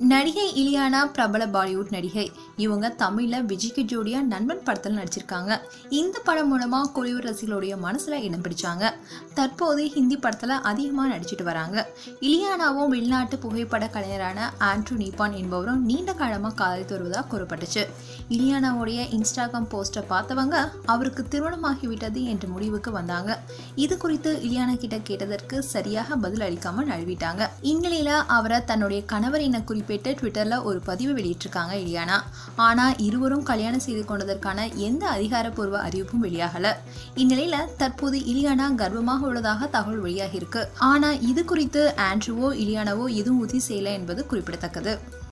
நடிகை இலியானா பிரபல பாலிவுட் நடிகை இவங்க தமிழ்ல விஜய்க்கு ஜோடியா நண்பன் படத்தில் நடிச்சிருக்காங்க இந்த படம் மூலமா கோலிவுட் ரசிகர்களுடைய மனசுல இடம் பிடிச்சாங்க தற்போது ஹிந்தி படத்துல அதிகமா நடிச்சிட்டு வராங்க இலியானாவும் வெளிநாட்டு புகைப்பட கலைஞரான ஆண்ட்ரூ நீப்பான் என்பவரும் நீண்ட காலமா காதலித்து வருவதாக கூறப்பட்டுச்சு இலியானாவுடைய இன்ஸ்டாகிராம் போஸ்டை பார்த்தவங்க அவருக்கு திருமணமாகிவிட்டது என்ற முடிவுக்கு வந்தாங்க இது குறித்து இலியானா கிட்ட கேட்டதற்கு சரியாக பதில் அளிக்காம நழுவிட்டாங்க இந்நிலையில அவரை தன்னுடைய கணவர் என குறிப்பிட்டு ட்விட்டர்ல ஒரு பதிவு வெளியிட்டிருக்காங்க இலியானா ஆனா இருவரும் கல்யாணம் செய்து கொண்டதற்கான எந்த அதிகாரப்பூர்வ அறிவிப்பும் வெளியாகல இந்நிலையில தற்போது இலியானா கர்ப்பமாக உள்ளதாக தகவல் வெளியாகி இருக்கு ஆனா இது குறித்து ஆண்ட்ரூவோ இலியானாவோ எதுவும் உறுதி செய்யல என்பது குறிப்பிடத்தக்கது